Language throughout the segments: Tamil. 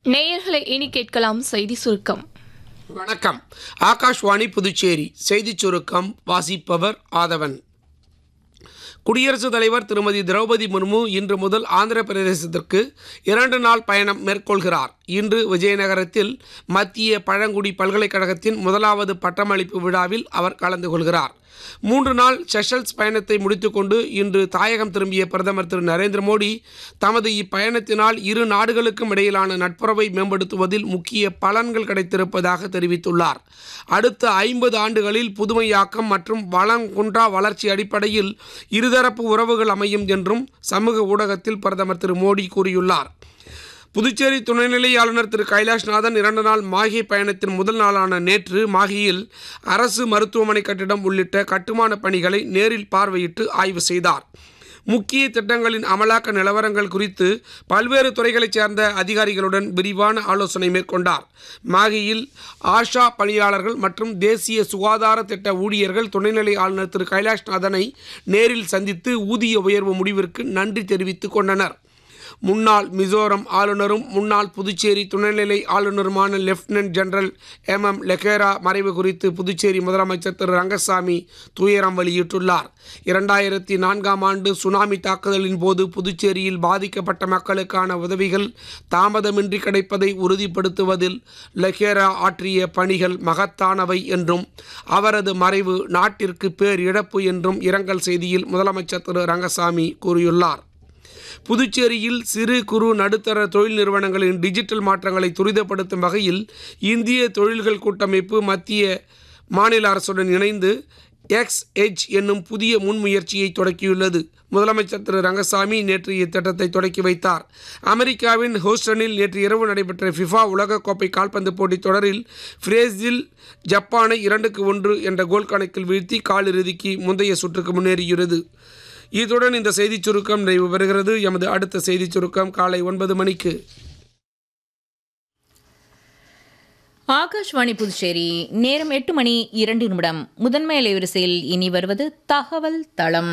நேயர்களை இனி கேட்கலாம் செய்தி சுருக்கம் வணக்கம் ஆகாஷ்வாணி புதுச்சேரி செய்திச் சுருக்கம் வாசிப்பவர் ஆதவன் குடியரசுத் தலைவர் திருமதி திரௌபதி முர்மு இன்று முதல் ஆந்திர பிரதேசத்திற்கு இரண்டு நாள் பயணம் மேற்கொள்கிறார் இன்று விஜயநகரத்தில் மத்திய பழங்குடி பல்கலைக்கழகத்தின் முதலாவது பட்டமளிப்பு விழாவில் அவர் கலந்து கொள்கிறார் மூன்று நாள் செஷல்ஸ் பயணத்தை முடித்துக்கொண்டு இன்று தாயகம் திரும்பிய பிரதமர் திரு நரேந்திர மோடி தமது இப்பயணத்தினால் இரு நாடுகளுக்கும் இடையிலான நட்புறவை மேம்படுத்துவதில் முக்கிய பலன்கள் கிடைத்திருப்பதாக தெரிவித்துள்ளார் அடுத்த ஐம்பது ஆண்டுகளில் புதுமையாக்கம் மற்றும் வளம் குன்றா வளர்ச்சி அடிப்படையில் இருதரப்பு உறவுகள் அமையும் என்றும் சமூக ஊடகத்தில் பிரதமர் திரு மோடி கூறியுள்ளார் புதுச்சேரி துணைநிலை ஆளுநர் திரு கைலாஷ்நாதன் இரண்டு நாள் மாஹி பயணத்தின் முதல் நாளான நேற்று மாஹியில் அரசு மருத்துவமனை கட்டிடம் உள்ளிட்ட கட்டுமான பணிகளை நேரில் பார்வையிட்டு ஆய்வு செய்தார் முக்கிய திட்டங்களின் அமலாக்க நிலவரங்கள் குறித்து பல்வேறு துறைகளைச் சேர்ந்த அதிகாரிகளுடன் விரிவான ஆலோசனை மேற்கொண்டார் மாகியில் ஆஷா பணியாளர்கள் மற்றும் தேசிய சுகாதார திட்ட ஊழியர்கள் துணைநிலை ஆளுநர் திரு கைலாஷ்நாதனை நேரில் சந்தித்து ஊதிய உயர்வு முடிவிற்கு நன்றி தெரிவித்துக் கொண்டனர் முன்னாள் மிசோரம் ஆளுநரும் முன்னாள் புதுச்சேரி துணைநிலை ஆளுநருமான லெப்டினன்ட் ஜெனரல் எம் எம் லெகேரா மறைவு குறித்து புதுச்சேரி முதலமைச்சர் திரு ரங்கசாமி துயரம் வெளியிட்டுள்ளார் இரண்டாயிரத்தி நான்காம் ஆண்டு சுனாமி தாக்குதலின் போது புதுச்சேரியில் பாதிக்கப்பட்ட மக்களுக்கான உதவிகள் தாமதமின்றி கிடைப்பதை உறுதிப்படுத்துவதில் லெகேரா ஆற்றிய பணிகள் மகத்தானவை என்றும் அவரது மறைவு நாட்டிற்கு பேர் இழப்பு என்றும் இரங்கல் செய்தியில் முதலமைச்சர் திரு ரங்கசாமி கூறியுள்ளார் புதுச்சேரியில் சிறு குறு நடுத்தர தொழில் நிறுவனங்களின் டிஜிட்டல் மாற்றங்களை துரிதப்படுத்தும் வகையில் இந்திய தொழில்கள் கூட்டமைப்பு மத்திய மாநில அரசுடன் இணைந்து எக்ஸ் எஜ் என்னும் புதிய முன்முயற்சியை தொடக்கியுள்ளது முதலமைச்சர் திரு ரங்கசாமி நேற்று இத்திட்டத்தை தொடக்கி வைத்தார் அமெரிக்காவின் ஹூஸ்டனில் நேற்று இரவு நடைபெற்ற ஃபிஃபா உலகக்கோப்பை கால்பந்து போட்டித் தொடரில் பிரேசில் ஜப்பானை இரண்டுக்கு ஒன்று என்ற கோல் கணக்கில் வீழ்த்தி காலிறுதிக்கு முந்தைய சுற்றுக்கு முன்னேறியுள்ளது இத்துடன் இந்த செய்திச் சுருக்கம் நிறைவு பெறுகிறது எமது அடுத்த செய்திச் சுருக்கம் காலை ஒன்பது மணிக்கு ஆகாஷ்வாணி புதுச்சேரி நேரம் எட்டு மணி இரண்டு நிமிடம் முதன்மை அலைவரிசையில் இனி வருவது தகவல் தளம்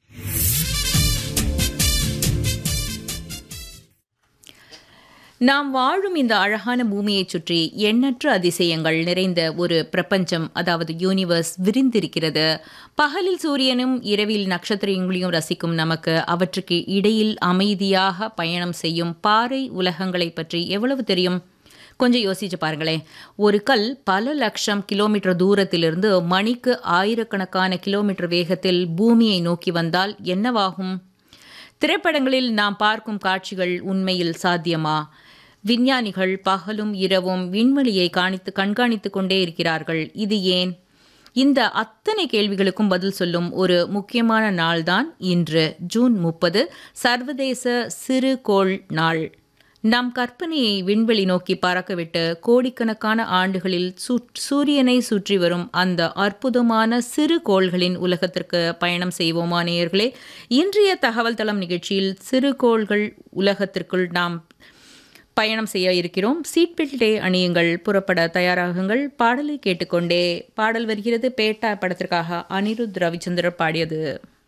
நாம் வாழும் இந்த அழகான பூமியைச் சுற்றி எண்ணற்ற அதிசயங்கள் நிறைந்த ஒரு பிரபஞ்சம் அதாவது யூனிவர்ஸ் விரிந்திருக்கிறது பகலில் சூரியனும் இரவில் நட்சத்திரங்களையும் ரசிக்கும் நமக்கு அவற்றுக்கு இடையில் அமைதியாக பயணம் செய்யும் பாறை உலகங்களை பற்றி எவ்வளவு தெரியும் கொஞ்சம் யோசிச்சு பாருங்களேன் ஒரு கல் பல லட்சம் கிலோமீட்டர் தூரத்திலிருந்து மணிக்கு ஆயிரக்கணக்கான கிலோமீட்டர் வேகத்தில் பூமியை நோக்கி வந்தால் என்னவாகும் திரைப்படங்களில் நாம் பார்க்கும் காட்சிகள் உண்மையில் சாத்தியமா விஞ்ஞானிகள் பகலும் இரவும் விண்வெளியை காணித்து கண்காணித்து கொண்டே இருக்கிறார்கள் இது ஏன் இந்த அத்தனை கேள்விகளுக்கும் பதில் சொல்லும் ஒரு முக்கியமான நாள்தான் இன்று ஜூன் முப்பது சர்வதேச சிறுகோள் நாள் நம் கற்பனையை விண்வெளி நோக்கி பறக்கவிட்டு கோடிக்கணக்கான ஆண்டுகளில் சூரியனை சுற்றி வரும் அந்த அற்புதமான சிறு கோள்களின் உலகத்திற்கு பயணம் செய்வோமா நேயர்களே இன்றைய தகவல் தளம் நிகழ்ச்சியில் சிறுகோள்கள் உலகத்திற்குள் நாம் பயணம் செய்ய இருக்கிறோம் சீட் பெல்ட்டை அணியுங்கள் புறப்பட தயாராகுங்கள் பாடலை கேட்டுக்கொண்டே பாடல் வருகிறது பேட்டா படத்திற்காக அனிருத் ரவிச்சந்திரர் பாடியது